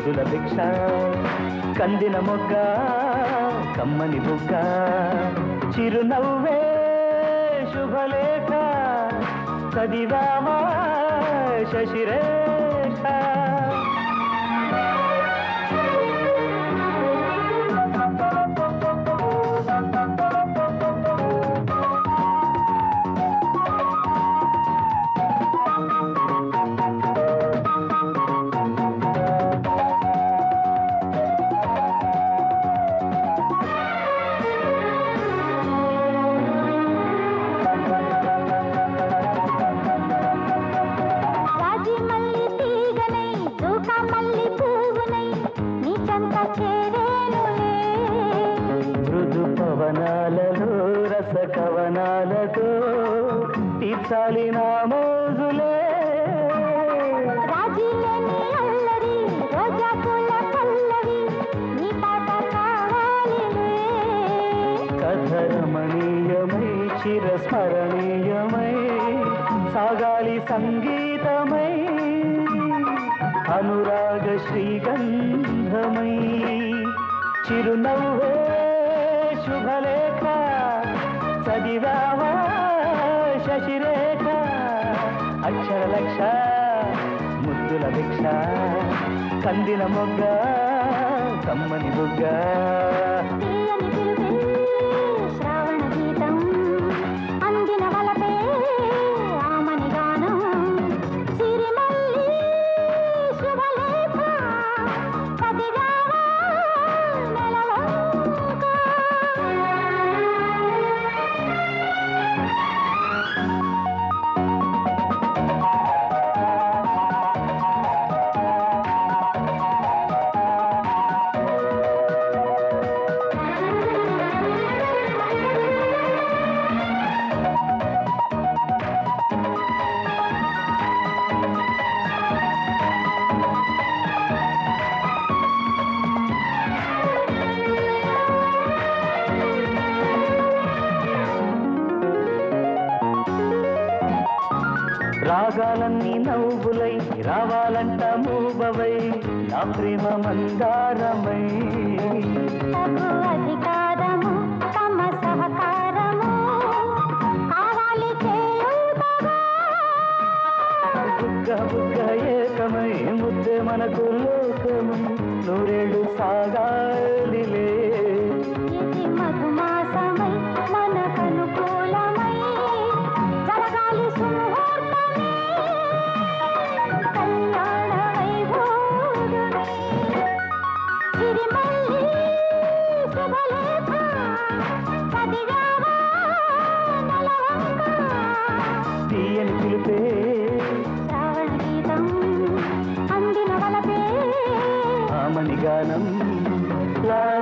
ముద్దుల భిక్ష కందిన మొగ్గ కమ్మని బుగ్గ చిరునవ్వే శుభలేఖ చదివామా శశిరేఖ రాజీ మల్లి తీగనై దూక మల్లి పువ్వునై నీ చెంత చేరేనులే మృదు పవనాలలో రస కవనాలతో తీర్చాలి నా మోజులే రాజీ లేని అల్లరి రోజా పూల పల్లవి నీ పాట కావాలిలే కథరమణీయమై చిరస్మరణీయమై సాగాలి సంగీతమై అనురాగ శ్రీగంధమై చిరునవ్వే శుభలేఖ చదివావా శశిరేఖ అక్షర లక్ష ముద్దుల భిక్ష కందిన మొగ్గ కమ్మని బుగ్గ తీయని పిలుపే శ్రావణ గీతం అందిన వలపే ఆమని గానం సిరిమల్లి శుభలేఖ కదిరావా రాగాలన్నీ నవ్వులై రావాలంట మూవవై నా ప్రేమ మందారమై తగు అధికారము తమ సహకారము కావాలి చేయుటగా బుగ్గ బుగ్గ ఏకమై ముద్దే మనకు లోకము నూరేళ్ళు సాగాలిలే ఇది మధుమాసమై మనకనుకూలమై జరగాలి సుముహూర్తమే కళ్యాణ వైభోగమే సిరిమల్లి శుభలేఖ చదివావా నలవంక తీయని పిలిపే శ్రావణ గీతం అందిన వలపే ఆమని గానం లా